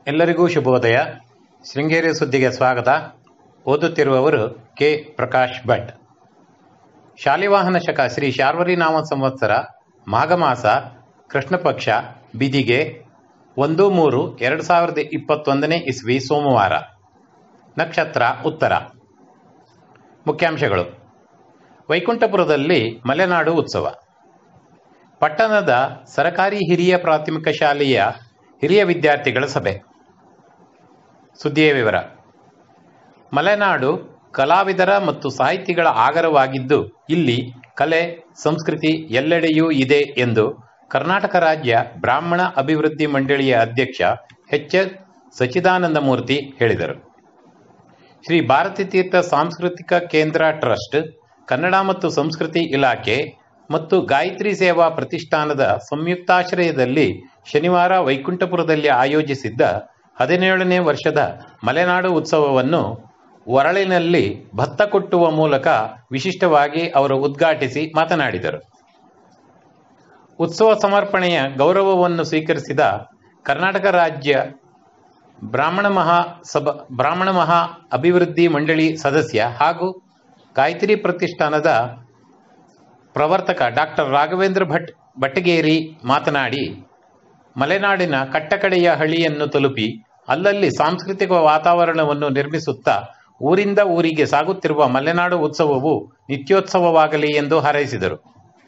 ಎಲ್ಲರಿಗೂ ಶುಭೋದಯ ಶೃಂಗೇರಿ ಸುದ್ದಿಗೆ ಸ್ವಾಗತ ಓದುತ್ತಿರುವವರು ಕೆ ಪ್ರಕಾಶ್ ಭಟ್ ಶಾಲಿವಾಹನ ಶಕ ಶ್ರೀ ಶಾರ್ವರಿ ನಾಮ ಸಂವತ್ಸರ ಮಾಘಮಾಸ ಕೃಷ್ಣಪಕ್ಷ ಬಿದಿಗೆ ಒಂದು ಮೂರು ಎರಡು ಸಾವಿರದ ಇಪ್ಪತ್ತೊಂದನೇ ಇಸ್ವಿ ಸೋಮವಾರ ನಕ್ಷತ್ರ ಉತ್ತರ ಮುಖ್ಯಾಂಶಗಳು ವೈಕುಂಠಪುರದಲ್ಲಿ ಮಲೆನಾಡು ಉತ್ಸವ ಪಟ್ಟಣದ ಸರಕಾರಿ ಹಿರಿಯ ಪ್ರಾಥಮಿಕ ಶಾಲೆಯ ಹಿರಿಯ ವಿದ್ಯಾರ್ಥಿಗಳ ಸಭೆ ಸುದ್ದಿಯ ವಿವರ ಮಲೆನಾಡು ಕಲಾವಿದರ ಮತ್ತು ಸಾಹಿತಿಗಳ ಆಗರವಾಗಿದ್ದು ಇಲ್ಲಿ ಕಲೆ ಸಂಸ್ಕೃತಿ ಎಲ್ಲೆಡೆಯೂ ಇದೆ ಎಂದು ಕರ್ನಾಟಕ ರಾಜ್ಯ ಬ್ರಾಹ್ಮಣ ಅಭಿವೃದ್ಧಿ ಮಂಡಳಿಯ ಅಧ್ಯಕ್ಷ ಎಚ್ ಎಸ್ ಸಚ್ಚಿದಾನಂದಮೂರ್ತಿ ಹೇಳಿದರು ಶ್ರೀ ಭಾರತಿ ತೀರ್ಥ ಸಾಂಸ್ಕೃತಿಕ ಕೇಂದ್ರ ಟ್ರಸ್ಟ್ ಕನ್ನಡ ಮತ್ತು ಸಂಸ್ಕೃತಿ ಇಲಾಖೆ ಮತ್ತು ಗಾಯತ್ರಿ ಸೇವಾ ಪ್ರತಿಷ್ಠಾನದ ಸಂಯುಕ್ತಾಶ್ರಯದಲ್ಲಿ ಶನಿವಾರ ವೈಕುಂಠಪುರದಲ್ಲಿ ಆಯೋಜಿಸಿದ್ದ ಹದಿನೇಳನೇ ವರ್ಷದ ಮಲೆನಾಡು ಉತ್ಸವವನ್ನು ಒರಳಿನಲ್ಲಿ ಭತ್ತ ಕೊಟ್ಟುವ ಮೂಲಕ ವಿಶಿಷ್ಟವಾಗಿ ಅವರು ಉದ್ಘಾಟಿಸಿ ಮಾತನಾಡಿದರು ಉತ್ಸವ ಸಮರ್ಪಣೆಯ ಗೌರವವನ್ನು ಸ್ವೀಕರಿಸಿದ ಕರ್ನಾಟಕ ರಾಜ್ಯ ಬ್ರಾಹ್ಮಣ ಮಹಾ ಸಭಾ ಬ್ರಾಹ್ಮಣ ಮಹಾ ಅಭಿವೃದ್ಧಿ ಮಂಡಳಿ ಸದಸ್ಯ ಹಾಗೂ ಗಾಯತ್ರಿ ಪ್ರತಿಷ್ಠಾನದ ಪ್ರವರ್ತಕ ಡಾಕ್ಟರ್ ರಾಘವೇಂದ್ರ ಭಟ್ ಬಟ್ಟಗೇರಿ ಮಾತನಾಡಿ ಮಲೆನಾಡಿನ ಕಟ್ಟಕಡೆಯ ಹಳ್ಳಿಯನ್ನು ತಲುಪಿ ಅಲ್ಲಲ್ಲಿ ಸಾಂಸ್ಕೃತಿಕ ವಾತಾವರಣವನ್ನು ನಿರ್ಮಿಸುತ್ತಾ ಊರಿಂದ ಊರಿಗೆ ಸಾಗುತ್ತಿರುವ ಮಲೆನಾಡು ಉತ್ಸವವು ನಿತ್ಯೋತ್ಸವವಾಗಲಿ ಎಂದು ಹಾರೈಸಿದರು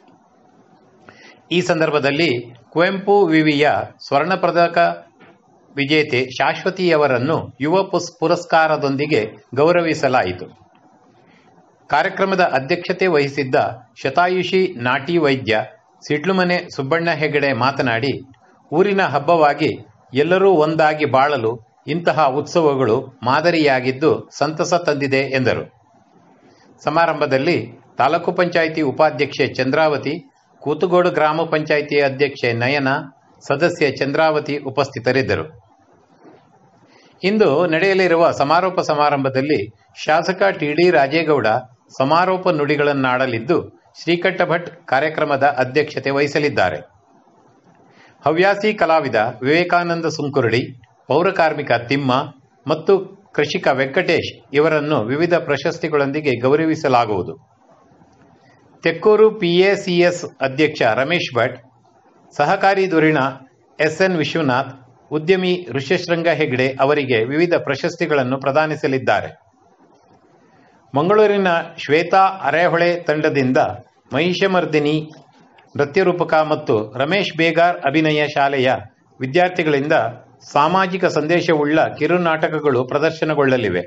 ಈ ಸಂದರ್ಭದಲ್ಲಿ ಕುವೆಂಪು ವಿವಿಯ ಸ್ವರ್ಣ ಪದಕ ವಿಜೇತೆ ಶಾಶ್ವತಿಯವರನ್ನು ಯುವ ಪುಸ್ ಪುರಸ್ಕಾರದೊಂದಿಗೆ ಗೌರವಿಸಲಾಯಿತು ಕಾರ್ಯಕ್ರಮದ ಅಧ್ಯಕ್ಷತೆ ವಹಿಸಿದ್ದ ಶತಾಯುಷಿ ನಾಟಿ ವೈದ್ಯ ಸಿಡ್ಲುಮನೆ ಸುಬ್ಬಣ್ಣ ಹೆಗಡೆ ಮಾತನಾಡಿ ಊರಿನ ಹಬ್ಬವಾಗಿ ಎಲ್ಲರೂ ಒಂದಾಗಿ ಬಾಳಲು ಇಂತಹ ಉತ್ಸವಗಳು ಮಾದರಿಯಾಗಿದ್ದು ಸಂತಸ ತಂದಿದೆ ಎಂದರು ಸಮಾರಂಭದಲ್ಲಿ ತಾಲೂಕು ಪಂಚಾಯಿತಿ ಉಪಾಧ್ಯಕ್ಷೆ ಚಂದ್ರಾವತಿ ಕೂತುಗೋಡು ಗ್ರಾಮ ಪಂಚಾಯಿತಿ ಅಧ್ಯಕ್ಷೆ ನಯನ ಸದಸ್ಯೆ ಚಂದ್ರಾವತಿ ಉಪಸ್ಥಿತರಿದ್ದರು ಇಂದು ನಡೆಯಲಿರುವ ಸಮಾರೋಪ ಸಮಾರಂಭದಲ್ಲಿ ಶಾಸಕ ಟಿಡಿ ರಾಜೇಗೌಡ ಸಮಾರೋಪ ನುಡಿಗಳನ್ನಾಡಲಿದ್ದು ಶ್ರೀಕಂಠ ಭಟ್ ಕಾರ್ಯಕ್ರಮದ ಅಧ್ಯಕ್ಷತೆ ವಹಿಸಲಿದ್ದಾರೆ ಹವ್ಯಾಸಿ ಕಲಾವಿದ ವಿವೇಕಾನಂದ ಸುಂಕುರಡಿ ಪೌರಕಾರ್ಮಿಕ ತಿಮ್ಮ ಮತ್ತು ಕೃಷಿಕ ವೆಂಕಟೇಶ್ ಇವರನ್ನು ವಿವಿಧ ಪ್ರಶಸ್ತಿಗಳೊಂದಿಗೆ ಗೌರವಿಸಲಾಗುವುದು ತೆಕ್ಕೂರು ಪಿಎಸಿಎಸ್ ಅಧ್ಯಕ್ಷ ರಮೇಶ್ ಭಟ್ ಸಹಕಾರಿ ಧುರೀಣ ಎಸ್ಎನ್ ವಿಶ್ವನಾಥ್ ಉದ್ಯಮಿ ಋಷ್ಯಶೃಂಗ ಹೆಗ್ಡೆ ಅವರಿಗೆ ವಿವಿಧ ಪ್ರಶಸ್ತಿಗಳನ್ನು ಪ್ರದಾನಿಸಲಿದ್ದಾರೆ ಮಂಗಳೂರಿನ ಶ್ವೇತಾ ಅರೆಹೊಳೆ ತಂಡದಿಂದ ಮಹಿಷಮರ್ದಿನಿ ನೃತ್ಯರೂಪಕ ಮತ್ತು ರಮೇಶ್ ಬೇಗಾರ್ ಅಭಿನಯ ಶಾಲೆಯ ವಿದ್ಯಾರ್ಥಿಗಳಿಂದ ಸಾಮಾಜಿಕ ಸಂದೇಶವುಳ್ಳ ಕಿರುನಾಟಕಗಳು ಪ್ರದರ್ಶನಗೊಳ್ಳಲಿವೆ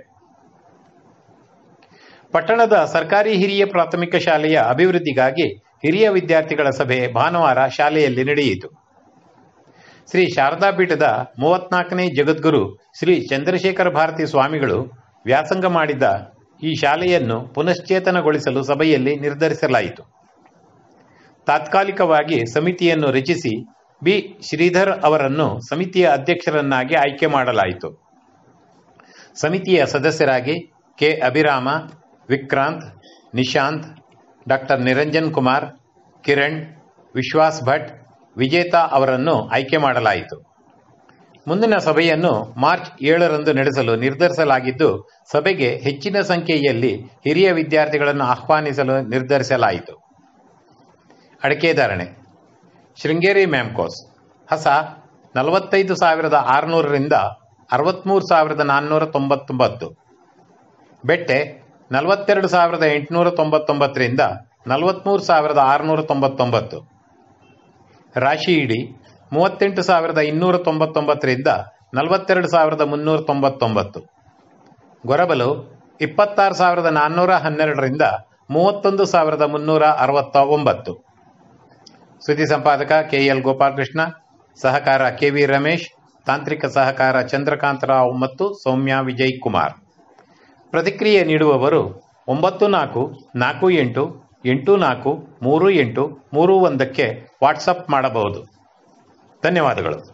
ಪಟ್ಟಣದ ಸರ್ಕಾರಿ ಹಿರಿಯ ಪ್ರಾಥಮಿಕ ಶಾಲೆಯ ಅಭಿವೃದ್ಧಿಗಾಗಿ ಹಿರಿಯ ವಿದ್ಯಾರ್ಥಿಗಳ ಸಭೆ ಭಾನುವಾರ ಶಾಲೆಯಲ್ಲಿ ನಡೆಯಿತು ಶ್ರೀ ಶಾರದಾ ಪೀಠದ ಮೂವತ್ನಾಲ್ಕನೇ ಜಗದ್ಗುರು ಶ್ರೀ ಚಂದ್ರಶೇಖರ ಭಾರತಿ ಸ್ವಾಮಿಗಳು ವ್ಯಾಸಂಗ ಮಾಡಿದ್ದ ಈ ಶಾಲೆಯನ್ನು ಪುನಶ್ಚೇತನಗೊಳಿಸಲು ಸಭೆಯಲ್ಲಿ ನಿರ್ಧರಿಸಲಾಯಿತು ತಾತ್ಕಾಲಿಕವಾಗಿ ಸಮಿತಿಯನ್ನು ರಚಿಸಿ ಬಿ ಶ್ರೀಧರ್ ಅವರನ್ನು ಸಮಿತಿಯ ಅಧ್ಯಕ್ಷರನ್ನಾಗಿ ಆಯ್ಕೆ ಮಾಡಲಾಯಿತು ಸಮಿತಿಯ ಸದಸ್ಯರಾಗಿ ಕೆ ಅಭಿರಾಮ ವಿಕ್ರಾಂತ್ ನಿಶಾಂತ್ ಡಾಕ್ಟರ್ ನಿರಂಜನ್ ಕುಮಾರ್ ಕಿರಣ್ ವಿಶ್ವಾಸ್ ಭಟ್ ವಿಜೇತಾ ಅವರನ್ನು ಆಯ್ಕೆ ಮಾಡಲಾಯಿತು ಮುಂದಿನ ಸಭೆಯನ್ನು ಮಾರ್ಚ್ ಏಳರಂದು ನಡೆಸಲು ನಿರ್ಧರಿಸಲಾಗಿದ್ದು ಸಭೆಗೆ ಹೆಚ್ಚಿನ ಸಂಖ್ಯೆಯಲ್ಲಿ ಹಿರಿಯ ವಿದ್ಯಾರ್ಥಿಗಳನ್ನು ಆಹ್ವಾನಿಸಲು ನಿರ್ಧರಿಸಲಾಯಿತು ಅಡಿಕೆ ಧಾರಣೆ ಶೃಂಗೇರಿ ಮ್ಯಾಮ್ಕೋಸ್ ಹಸ ನಲವತ್ತೈದು ಸಾವಿರದ ಆರುನೂರರಿಂದ ಅರವತ್ತ್ಮೂರು ಸಾವಿರದ ನಾನ್ನೂರ ತೊಂಬತ್ತೊಂಬತ್ತು ಬೆಟ್ಟೆ ನಲವತ್ತೆರಡು ಸಾವಿರದ ಎಂಟುನೂರ ತೊಂಬತ್ತೊಂಬತ್ತರಿಂದ ನಲವತ್ತ್ಮೂರು ಸಾವಿರದ ಆರುನೂರ ತೊಂಬತ್ತೊಂಬತ್ತು ರಾಶಿ ಇಡಿ ಮೂವತ್ತೆಂಟು ಸಾವಿರದ ಇನ್ನೂರ ತೊಂಬತ್ತೊಂಬತ್ತರಿಂದ ನಲವತ್ತೆರಡು ಸಾವಿರದ ಮುನ್ನೂರ ತೊಂಬತ್ತೊಂಬತ್ತು ಗೊರಬಲು ಇಪ್ಪತ್ತಾರು ಸಾವಿರದ ನಾನ್ನೂರ ಹನ್ನೆರಡರಿಂದ ಮೂವತ್ತೊಂದು ಸಾವಿರದ ಮುನ್ನೂರ ಅರವತ್ತ ಒಂಬತ್ತು ಸುದ್ದಿ ಸಂಪಾದಕ ಕೆಎಲ್ ಗೋಪಾಲಕೃಷ್ಣ ಸಹಕಾರ ಕೆವಿ ರಮೇಶ್ ತಾಂತ್ರಿಕ ಸಹಕಾರ ಚಂದ್ರಕಾಂತ ರಾವ್ ಮತ್ತು ಸೌಮ್ಯ ವಿಜಯ್ ಕುಮಾರ್ ಪ್ರತಿಕ್ರಿಯೆ ನೀಡುವವರು ಒಂಬತ್ತು ನಾಲ್ಕು ನಾಲ್ಕು ಎಂಟು ಎಂಟು ನಾಲ್ಕು ಮೂರು ಎಂಟು ಮೂರು ಒಂದಕ್ಕೆ ವಾಟ್ಸಪ್ ಮಾಡಬಹುದು ಧನ್ಯವಾದಗಳು